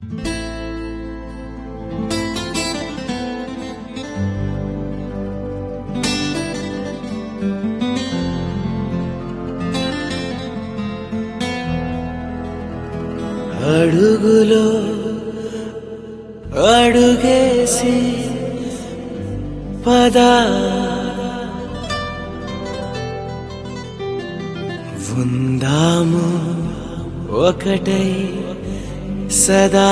అడుగులో అడుగేసి పదా ఉందాము ఒకటై సదా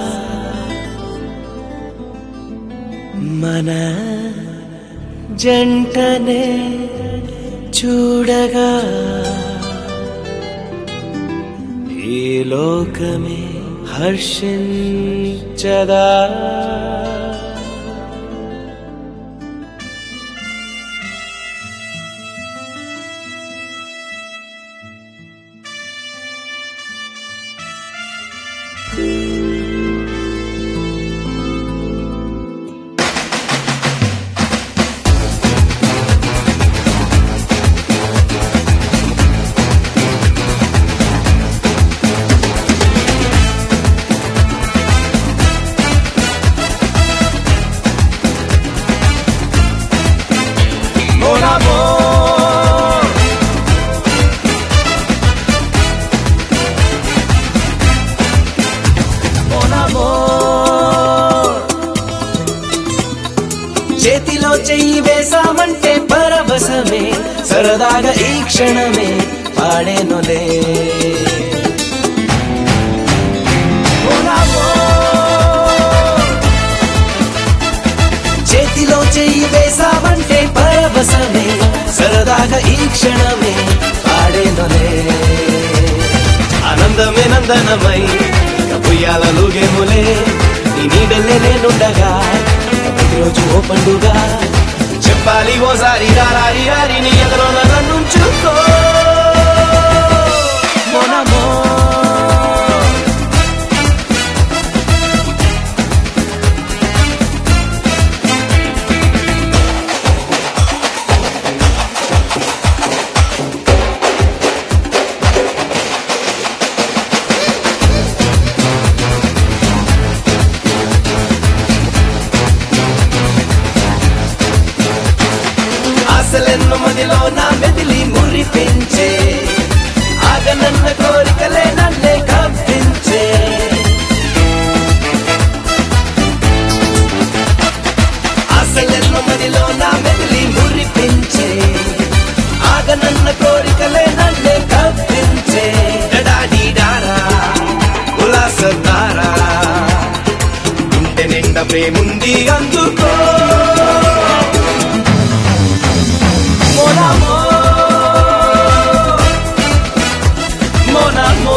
మన జంటనే చూడగా ఈ లోకమే హర్షించదా Mon amor Mon amor చేతిలో చెయ్యి వేసామంటే పరవశమే సరదాగా ఈ క్షణమే పాడేనులే Mon amor చేతిలో చెయ్యి వేసావంటే పరవశమే సరదాగా ఈ క్షణమే పాడేనులే ఆనందమే నందనమై పుయ్యాలలుగేములే నీ నీడలే నేనుండగా ప్రతిరోజు ఓ పండుగ చెప్పాలి ఓసారి రారి రారి నీ ఎదురు నన్నుంచుకో మొనమో ఆశలెన్ను మదిలో నా మెదిలి మురి పెంచే ఆగనన్న కోరికలే నన్నే కప్పించే ఆశలెన్ను మదిలో నా మెదిలి మురి పెంచే ఆగనన్న కోరికలే నన్నే కప్పించే డడాడి డారా ఉల్లాస తారా గుండె నిండా ప్రేముంది అందుకో Mon amour, mon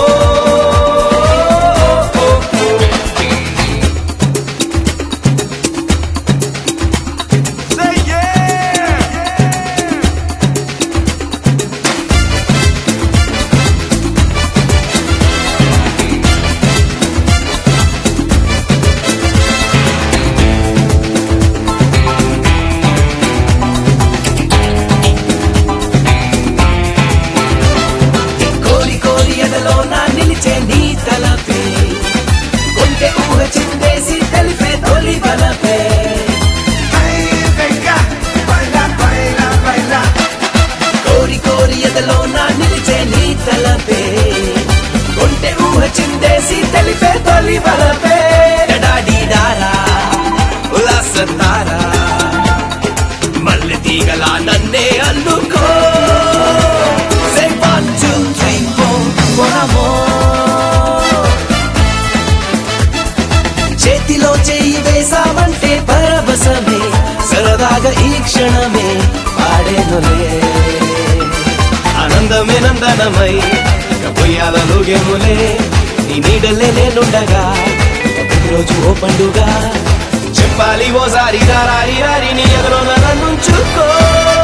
amour. Say yeah! కోరి కోరి ఎదలో నా నిలిచే నీ తలపే కొంటె ఊహ చిందేసి తెలిపే తొలి బలపే కోరి కోరి ఎదలో నా నిలిచే నీ తలపే కొంటె ఊహ చిందేసి తెలిపే తొలి బలపే డడాడి డారా ఉల్లాస తారా మల్లె తీగలా నన్నే అల్లుకో Say one, two, three, four, mon amour. చేతిలో చెయ్యి వేసామంటే పరవశమే సరదాగా ఈ క్షణమే పాడేనులే ఆనందమే నందనమై పొయ్యాలలుగేములే నీ నీడలే నేనుండగా ప్రతిరోజు ఓ పండుగ చెప్పాలి ఓసారి రారి రారి నీ ఎదురు నన్నుంచుకో